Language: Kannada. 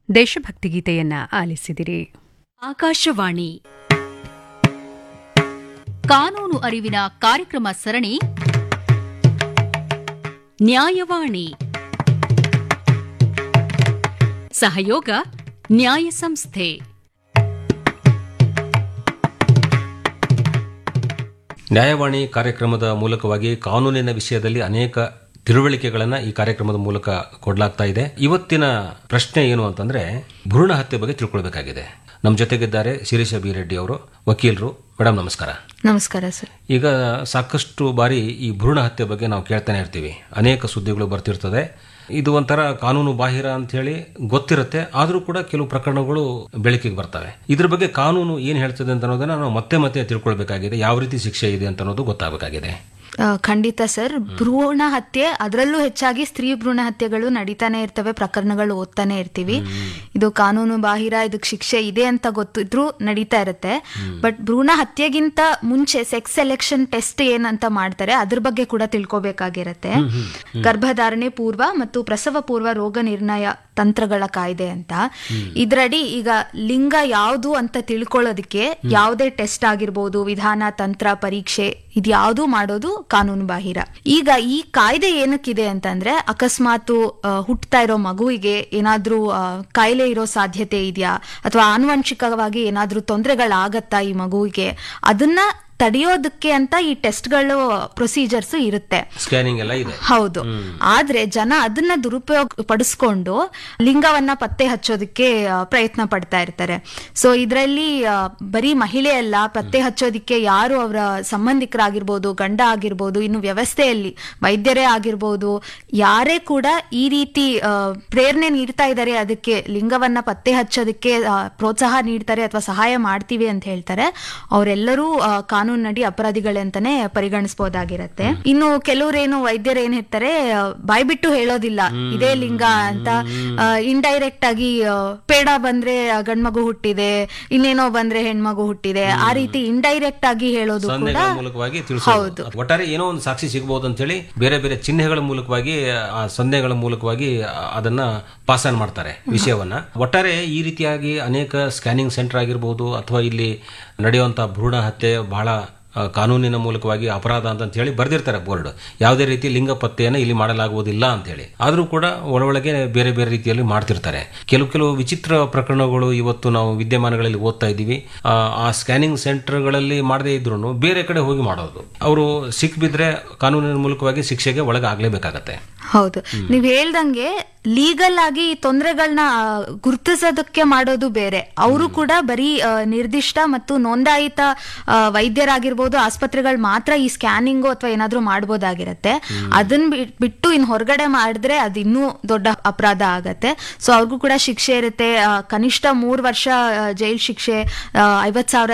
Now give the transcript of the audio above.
ದೇಶಭಕ್ತಿ ಗೀತೆಯನ್ನ ಆಲಿಸಿದಿರಿ ಆಕಾಶವಾಣಿ ಕಾನೂನು ಅರಿವಿನ ಕಾರ್ಯಕ್ರಮ ಸರಣಿ ನ್ಯಾಯವಾಣಿ ಸಹಯೋಗ ನ್ಯಾಯ ಸಂಸ್ಥೆ ನ್ಯಾಯವಾಣಿ ಕಾರ್ಯಕ್ರಮದ ಮೂಲಕವಾಗಿ ಕಾನೂನಿನ ವಿಷಯದಲ್ಲಿ ಅನೇಕ ತಿಳುವಳಿಕೆಗಳನ್ನು ಈ ಕಾರ್ಯಕ್ರಮದ ಮೂಲಕ ಕೊಡಲಾಗ್ತಾ ಇದೆ ಇವತ್ತಿನ ಪ್ರಶ್ನೆ ಏನು ಅಂತಂದ್ರೆ ಭ್ರೂಣ ಹತ್ಯೆ ಬಗ್ಗೆ ತಿಳ್ಕೊಳ್ಬೇಕಾಗಿದೆ ನಮ್ಮ ಜೊತೆಗಿದ್ದಾರೆ ಶಿರೀಷ ಬಿ ರೆಡ್ಡಿ ಅವರು ವಕೀಲರು ಮೇಡಮ್ ನಮಸ್ಕಾರ ನಮಸ್ಕಾರ ಸರ್ ಈಗ ಸಾಕಷ್ಟು ಬಾರಿ ಈ ಭ್ರೂಣ ಹತ್ಯೆ ಬಗ್ಗೆ ನಾವು ಕೇಳ್ತಾನೆ ಇರ್ತೀವಿ ಅನೇಕ ಸುದ್ದಿಗಳು ಬರ್ತಿರ್ತದೆ ಇದು ಒಂಥರ ಕಾನೂನು ಬಾಹಿರ ಅಂತ ಹೇಳಿ ಗೊತ್ತಿರುತ್ತೆ ಆದರೂ ಕೂಡ ಕೆಲವು ಪ್ರಕರಣಗಳು ಬೆಳಕಿಗೆ ಬರ್ತವೆ ಇದ್ರ ಬಗ್ಗೆ ಕಾನೂನು ಏನು ಹೇಳ್ತದೆ ಅಂತ ಅನ್ನೋದನ್ನ ನಾವು ಮತ್ತೆ ಮತ್ತೆ ತಿಳ್ಕೊಳ್ಬೇಕಾಗಿದೆ ಯಾವ ರೀತಿ ಶಿಕ್ಷೆ ಇದೆ ಅಂತ ಅನ್ನೋದು ಗೊತ್ತಾಗಬೇಕಾಗಿದೆ ಆ, ಖಂಡಿತ ಸರ್ ಭ್ರೂಣ ಹತ್ಯೆ ಅದರಲ್ಲೂ ಹೆಚ್ಚಾಗಿ ಸ್ತ್ರೀ ಭ್ರೂಣ ಹತ್ಯೆಗಳು ನಡೀತಾನೆ ಇರ್ತವೆ ಪ್ರಕರಣಗಳು ಓದ್ತಾನೆ ಇರ್ತೀವಿ ಇದು ಕಾನೂನು ಬಾಹಿರ ಇದಕ್ಕೆ ಶಿಕ್ಷೆ ಇದೆ ಅಂತ ಗೊತ್ತಿದ್ರು ನಡೀತಾ ಇರುತ್ತೆ ಬಟ್ ಭ್ರೂಣ ಹತ್ಯೆಗಿಂತ ಮುಂಚೆ ಸೆಕ್ಸ್ ಸೆಲೆಕ್ಷನ್ ಟೆಸ್ಟ್ ಏನಂತ ಮಾಡ್ತಾರೆ ಅದ್ರ ಬಗ್ಗೆ ಕೂಡ ತಿಳ್ಕೊಬೇಕಾಗಿರತ್ತೆ ಗರ್ಭಧಾರಣೆ ಪೂರ್ವ ಮತ್ತು ಪ್ರಸವ ಪೂರ್ವ ರೋಗ ನಿರ್ಣಯ ತಂತ್ರಗಳ ಕಾಯ್ದೆ ಅಂತ ಇದ್ರಡಿ ಈಗ ಲಿಂಗ ಯಾವುದು ಅಂತ ತಿಳ್ಕೊಳ್ಳೋದಕ್ಕೆ ಯಾವುದೇ ಟೆಸ್ಟ್ ಆಗಿರ್ಬೋದು ವಿಧಾನ ತಂತ್ರ ಪರೀಕ್ಷೆ ಇದ್ಯಾವುದು ಮಾಡೋದು ಕಾನೂನು ಬಾಹಿರ ಈಗ ಈ ಕಾಯ್ದೆ ಏನಕ್ಕಿದೆ ಅಂತಂದ್ರೆ ಅಕಸ್ಮಾತ್ ಹುಟ್ಟತಾ ಇರೋ ಮಗುವಿಗೆ ಏನಾದ್ರೂ ಆ, ಕಾಯಿಲೆ ಇರೋ ಸಾಧ್ಯತೆ ಇದೆಯಾ ಅಥವಾ ಆನುವಂಶಿಕವಾಗಿ ಏನಾದ್ರೂ ತೊಂದರೆಗಳಾಗತ್ತಾ ಈ ಮಗುವಿಗೆ ಅದನ್ನ ತಡೆಯೋದಕ್ಕೆ ಅಂತ ಈ ಟೆಸ್ಟ್ಗಳು ಪ್ರೊಸೀಜರ್ಸ್ ಇರುತ್ತೆ ಸ್ಕ್ಯಾನಿಂಗ್ ಎಲ್ಲ ಇದೆ ಹೌದು ಆದ್ರೆ ಜನ ಅದನ್ನ ದುರುಪಯೋಗ ಪಡಿಸ್ಕೊಂಡು ಲಿಂಗವನ್ನ ಪತ್ತೆ ಹಚ್ಚೋದಕ್ಕೆ ಆ, ಪ್ರಯತ್ನ ಪಡ್ತಾ ಇರ್ತಾರೆ ಸೊ ಇದರಲ್ಲಿ ಬರೀ ಮಹಿಳೆ ಅಲ್ಲ ಪತ್ತೆ ಹಚ್ಚೋದಿಕ್ಕೆ ಯಾರು ಅವರ ಸಂಬಂಧಿಕರಾಗಿರ್ಬೋದು ಗಂಡ ಆಗಿರ್ಬೋದು ಇನ್ನು ವ್ಯವಸ್ಥೆಯಲ್ಲಿ ವೈದ್ಯರೇ ಆಗಿರ್ಬೋದು ಯಾರೇ ಕೂಡ ಈ ರೀತಿ ಆ, ಪ್ರೇರಣೆ ನೀಡ್ತಾ ಇದ್ದಾರೆ ಅದಕ್ಕೆ ಲಿಂಗವನ್ನ ಪತ್ತೆ ಹಚ್ಚೋದಕ್ಕೆ ಆ, ಪ್ರೋತ್ಸಾಹ ನೀಡ್ತಾರೆ ಅಥವಾ ಸಹಾಯ ಮಾಡ್ತೀವಿ ಅಂತ ಹೇಳ್ತಾರೆ ಅವರೆಲ್ಲರೂ ಕಾನೂನಡಿ ಅಪರಾಧಿಗಳೇ ಅಂತಾನೆ ಪರಿಗಣಿಸಬಹುದಾಗಿರತ್ತೆ ಇನ್ನು ಕೆಲವ್ರೇನು ವೈದ್ಯರು ಏನ್ ಹೇಳ್ತಾರೆ ಆ, ಬಾಯ್ಬಿಟ್ಟು ಹೇಳೋದಿಲ್ಲ ಇದೇ ಲಿಂಗ ಅಂತ ಇಂಡೈರೆಕ್ಟ್ ಆಗಿ ಆ, ಪೇಡ ಬಂದ್ರೆ ಆ, ಗಂಡ್ಮಗು ಹುಟ್ಟಿದೆ ಇನ್ನೇನೋ ಬಂದ್ರೆ ಹೆಣ್ಮಗು ಹುಟ್ಟಿದೆ ಆ ರೀತಿ ಇಂಡೈರೆಕ್ಟ್ ಆಗಿ ಹೇಳೋದು ಕೂಡ ಸನ್ನೆಗಳ ಮೂಲಕವಾಗಿ ತಿಳಿಸಬಹುದು ಒಟ್ಟಾರೆ ಏನೋ ಒಂದು ಸಾಕ್ಷಿ ಸಿಗಬಹುದು ಅಂತ ಹೇಳಿ ಬೇರೆ ಬೇರೆ ಚಿಹ್ನೆಗಳ ಮೂಲಕವಾಗಿ ಆ ಸನ್ನೆಗಳ ಮೂಲಕವಾಗಿ ಆ- ಅದನ್ನ ಪಾಸ್ ಆನ್ ಮಾಡ್ತಾರೆ ವಿಷಯವನ್ನ ಒಟ್ಟಾರೆ ಈ ರೀತಿಯಾಗಿ ಅನೇಕ ಸ್ಕ್ಯಾನಿಂಗ್ ಸೆಂಟರ್ ಆಗಿರ್ಬೋದು ಅಥವಾ ಇಲ್ಲಿ ನಡೆಯುವಂತ ಭ್ರೂಣ ಹತ್ಯೆ ಬಹಳ ಆ, ಕಾನೂನಿನ ಮೂಲಕವಾಗಿ ಅಪರಾಧ ಅಂತ ಹೇಳಿ ಬರ್ದಿರ್ತಾರೆ ಬೋರ್ಡ್ ಯಾವುದೇ ರೀತಿ ಲಿಂಗ ಪತ್ತೆಯನ್ನು ಇಲ್ಲಿ ಮಾಡಲಾಗುವುದಿಲ್ಲ ಅಂತ ಹೇಳಿ ಆದರೂ ಕೂಡ ಒಳೊಳಗೆ ಬೇರೆ ಬೇರೆ ರೀತಿಯಲ್ಲಿ ಮಾಡ್ತಿರ್ತಾರೆ ಕೆಲವು ಕೆಲವು ವಿಚಿತ್ರ ಪ್ರಕರಣಗಳು ಇವತ್ತು ನಾವು ವಿದ್ಯಮಾನಗಳಲ್ಲಿ ಓದ್ತಾ ಇದ್ದೀವಿ ಆ, ಆ ಸ್ಕ್ಯಾನಿಂಗ್ ಸೆಂಟರ್ಗಳಲ್ಲಿ ಮಾಡದೇ ಇದ್ರು ಬೇರೆ ಕಡೆ ಹೋಗಿ ಮಾಡೋದು ಅವರು ಸಿಕ್ಬಿದ್ರೆ ಕಾನೂನಿನ ಮೂಲಕವಾಗಿ ಶಿಕ್ಷೆಗೆ ಒಳಗಾಗಲೇಬೇಕಾಗತ್ತೆ ಹೌದು ನೀವ್ ಹೇಳ್ದಂಗೆ ಲೀಗಲ್ ಆಗಿ ಈ ತೊಂದರೆಗಳನ್ನ ಗುರುತಿಸೋದಕ್ಕೆ ಮಾಡೋದು ಬೇರೆ ಅವರು ಕೂಡ ಬರೀ ಆ, ನಿರ್ದಿಷ್ಟ ಮತ್ತು ನೋಂದಾಯಿತ ಆ, ವೈದ್ಯರಾಗಿರ್ಬೋದು ಆಸ್ಪತ್ರೆಗಳು ಮಾತ್ರ ಈ ಸ್ಕ್ಯಾನಿಂಗು ಅಥವಾ ಏನಾದ್ರೂ ಮಾಡ್ಬೋದಾಗಿರತ್ತೆ ಅದನ್ನ ಬಿಟ್- ಬಿಟ್ಟು ಇನ್ ಹೊರಗಡೆ ಮಾಡಿದ್ರೆ ಅದು ಇನ್ನೂ ದೊಡ್ಡ ಅಪರಾಧ ಆಗತ್ತೆ ಸೊ ಅವ್ರಿಗೂ ಕೂಡ ಶಿಕ್ಷೆ ಇರುತ್ತೆ ಆ, ಕನಿಷ್ಠ ಮೂರ್ ವರ್ಷ ಆ, ಜೈಲ್ ಶಿಕ್ಷೆ ಐವತ್ ಸಾವಿರ